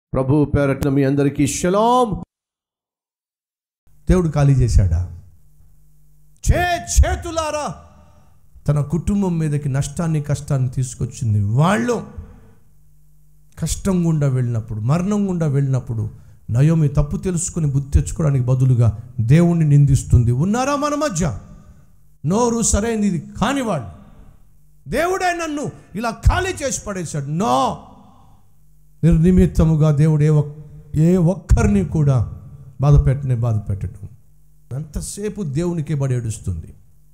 ప్రభు పేరట్న మీ అందరికీ షలాం దేవుడు ఖాళీ చేశాడా చే చేతులారా తన కుటుంబం మీదకి నష్టాన్ని కష్టాన్ని తీసుకొచ్చింది వాళ్ళు కష్టం గుండా వెళ్ళినప్పుడు మరణం గుండా వెళ్ళినప్పుడు నయోమి తప్పు తెలుసుకుని బుద్ధి తెచ్చుకోవడానికి బదులుగా దేవుణ్ణి నిందిస్తుంది ఉన్నారా మన మధ్య నోరు సరైనది ఇది కాని వాళ్ళు దేవుడే నన్ను ఇలా ఖాళీ చేసి పడేశాడు నో నిర్నిమిత్తముగా దేవుడు ఏ ఒక్ ఏ ఒక్కరిని కూడా బాధ పెట్టనే బాధ పెట్టడం ఎంతసేపు దేవునికే బడి ఏడుస్తుంది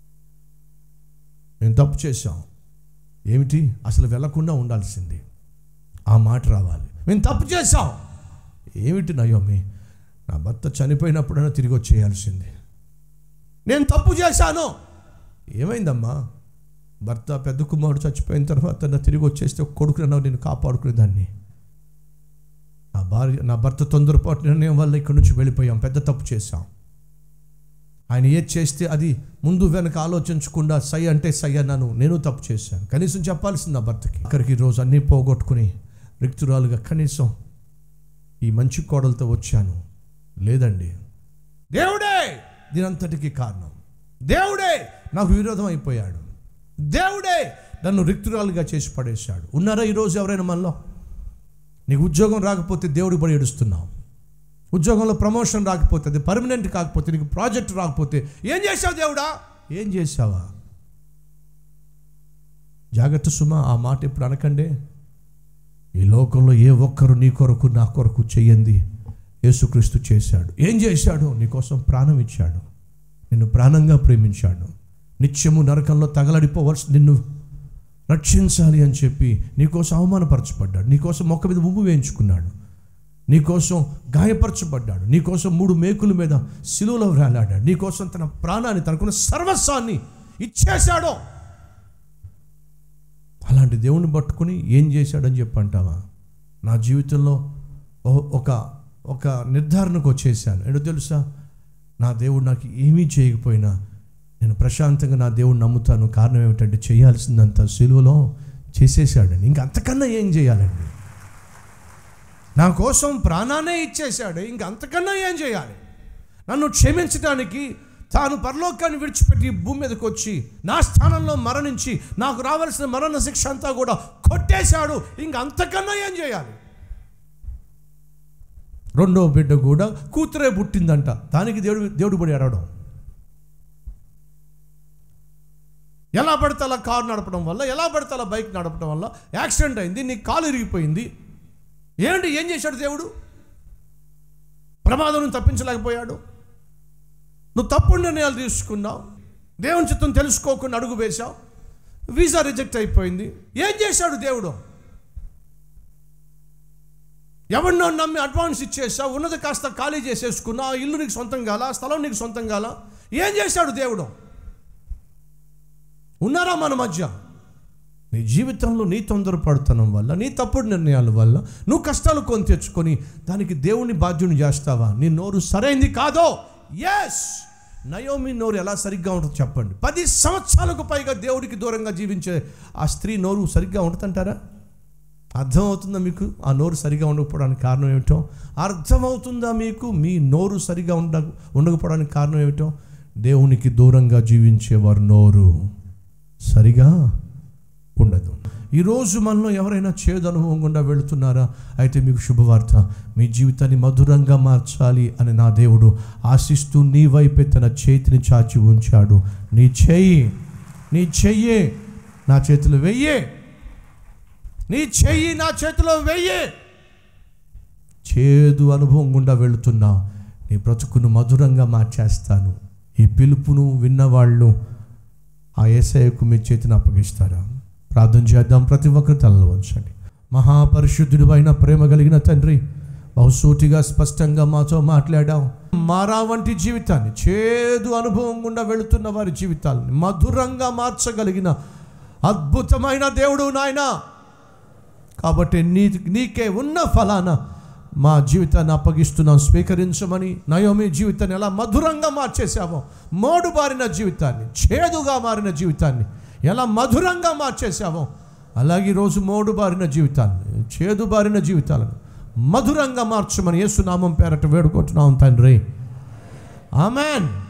మేము తప్పు చేశాం ఏమిటి అసలు వెళ్లకుండా ఉండాల్సింది ఆ మాట రావాలి మేము తప్పు చేశాం ఏమిటి నయోమి నా భర్త చనిపోయినప్పుడైనా తిరిగి వచ్చేయాల్సింది నేను తప్పు చేశాను ఏమైందమ్మా భర్త పెద్ద కుమారుడు చచ్చిపోయిన తర్వాత నా తిరిగి వచ్చేస్తే ఒక కొడుకునన్నా నేను కాపాడుకునేదాన్ని నా భార్య నా భర్త తొందరపాటు నిర్ణయం వల్ల ఇక్కడి నుంచి వెళ్ళిపోయాం పెద్ద తప్పు చేశాం ఆయన ఏది చేస్తే అది ముందు వెనక ఆలోచించకుండా సై అంటే సై అన్నాను నేను తప్పు చేశాను కనీసం చెప్పాల్సింది నా భర్తకి అక్కడికి ఈరోజు అన్నీ పోగొట్టుకుని రిక్తురాలుగా కనీసం ఈ మంచి కోడలతో వచ్చాను లేదండి దేవుడే దీనంతటికి కారణం దేవుడే నాకు విరోధం అయిపోయాడు దేవుడే నన్ను రిక్తురాలుగా చేసి పడేశాడు ఉన్నారా ఈరోజు ఎవరైనా మనలో నీకు ఉద్యోగం రాకపోతే దేవుడికి పడి ఏడుస్తున్నావు ఉద్యోగంలో ప్రమోషన్ రాకపోతే అది పర్మనెంట్ కాకపోతే నీకు ప్రాజెక్ట్ రాకపోతే ఏం చేసావు దేవుడా ఏం చేసావా జాగ్రత్త సుమ ఆ మాట ఇప్పుడు అనకండి ఈ లోకంలో ఏ ఒక్కరు నీ కొరకు నా కొరకు చెయ్యంది యేసుక్రీస్తు చేశాడు ఏం చేశాడు నీకోసం ప్రాణం ఇచ్చాడు నిన్ను ప్రాణంగా ప్రేమించాడు నిత్యము నరకంలో తగలడిపోవలసి నిన్ను రక్షించాలి అని చెప్పి నీకోసం అవమానపరచబడ్డాడు నీకోసం మొక్క మీద ఉమ్ము వేయించుకున్నాడు నీకోసం గాయపరచబడ్డాడు నీకోసం మూడు మేకుల మీద సిలువలో వేలాడాడు నీకోసం తన ప్రాణాన్ని తనకున్న సర్వస్వాన్ని ఇచ్చేశాడు అలాంటి దేవుని పట్టుకుని ఏం చేశాడని చెప్పి అంటావా నా జీవితంలో ఓ- ఒక ఒక నిర్ధారణకు వచ్చేసాను ఏంటో తెలుసా నా దేవుడు నాకు ఏమీ చేయకపోయినా నేను ప్రశాంతంగా నా దేవుడు నమ్ముతాను కారణం ఏమిటంటే చేయాల్సిందంతా సిలువలో చేసేసాడండి ఇంకా అంతకన్నా ఏం చేయాలండి నా కోసం ప్రాణాన్నే ఇచ్చేశాడు ఇంక అంతకన్నా ఏం చేయాలి నన్ను క్షమించడానికి తాను పరలోకాన్ని విడిచిపెట్టి ఈ భూమి మీదకి వచ్చి నా స్థానంలో మరణించి నాకు రావాల్సిన మరణ శిక్ష అంతా కూడా కొట్టేశాడు ఇంక అంతకన్నా ఏం చేయాలి రెండో బిడ్డ కూడా కూతురే పుట్టిందంట దానికి దేవుడు దేవుడు పడి అడగడం ఎలా పడితే అలా కారు నడపడం వల్ల ఎలా పడితే అలా బైక్ నడపడం వల్ల యాక్సిడెంట్ అయింది నీ కాలు ఇరిగిపోయింది ఏంటి ఏం చేశాడు దేవుడు ప్రమాదం నుంచి తప్పించలేకపోయాడు నువ్వు తప్పుడు నిర్ణయాలు తీసుకున్నావు దేవుని చిత్తం తెలుసుకోకుండా అడుగు వేశావు వీసా రిజెక్ట్ అయిపోయింది ఏం చేశాడు దేవుడు ఎవరినో నమ్మి అడ్వాన్స్ ఇచ్చేసావు ఉన్నది కాస్త ఖాళీ చేసేసుకున్నా ఆ ఇల్లు నీకు సొంతం కాల ఆ స్థలం నీకు సొంతం కాల ఏం చేశాడు దేవుడు ఉన్నారా మన మధ్య నీ జీవితంలో నీ తొందరపడుతనం వల్ల నీ తప్పుడు నిర్ణయాల వల్ల నువ్వు కష్టాలు కొని తెచ్చుకొని దానికి దేవుని బాధ్యుని చేస్తావా నీ నోరు సరైంది కాదో ఎస్ నయోమి నోరు ఎలా సరిగ్గా ఉంటుందో చెప్పండి పది సంవత్సరాలకు పైగా దేవుడికి దూరంగా జీవించే ఆ స్త్రీ నోరు సరిగ్గా ఉంటుందంటారా అర్థమవుతుందా మీకు ఆ నోరు సరిగా ఉండకపోవడానికి కారణం ఏమిటో అర్థమవుతుందా మీకు మీ నోరు సరిగా ఉండ ఉండకపోవడానికి కారణం ఏమిటో దేవునికి దూరంగా జీవించేవారు నోరు సరిగా ఉండదు ఈరోజు మనలో ఎవరైనా చేదు అనుభవం గుండా వెళుతున్నారా అయితే మీకు శుభవార్త మీ జీవితాన్ని మధురంగా మార్చాలి అని నా దేవుడు ఆశిస్తూ నీ వైపే తన చేతిని చాచి ఉంచాడు నీ చెయ్యి నీ చెయ్యి నా చేతిలో వెయ్యే నీ చెయ్యి నా చేతిలో వెయ్యి చేదు అనుభవం గుండా వెళుతున్నావు నీ బ్రతుకును మధురంగా మార్చేస్తాను ఈ పిలుపును విన్నవాళ్ళు ఆ ఏసఐకు మీ చేతిని అప్పగిస్తారా ప్రార్థన చేద్దాం ప్రతి ఒక్కరు తలలో ఉంచండి మహాపరిశుద్ధుడు అయిన ప్రేమ కలిగిన తండ్రి బహుసూటిగా స్పష్టంగా మాతో మాట్లాడాం మారా వంటి జీవితాన్ని చేదు అనుభవం గుండా వెళుతున్న వారి జీవితాలని మధురంగా మార్చగలిగిన అద్భుతమైన దేవుడు నాయనా కాబట్టి నీ నీకే ఉన్న ఫలాన మా జీవితాన్ని అప్పగిస్తున్నాం స్వీకరించమని నయోమి జీవితాన్ని ఎలా మధురంగా మార్చేసావో మోడు బారిన జీవితాన్ని చేదుగా మారిన జీవితాన్ని ఎలా మధురంగా మార్చేసావో అలాగే ఈరోజు మోడు బారిన జీవితాన్ని చేదు బారిన జీవితాలను మధురంగా మార్చమని యేసునామం పేరట వేడుకుంటున్నాం తండ్రి ఆమెన్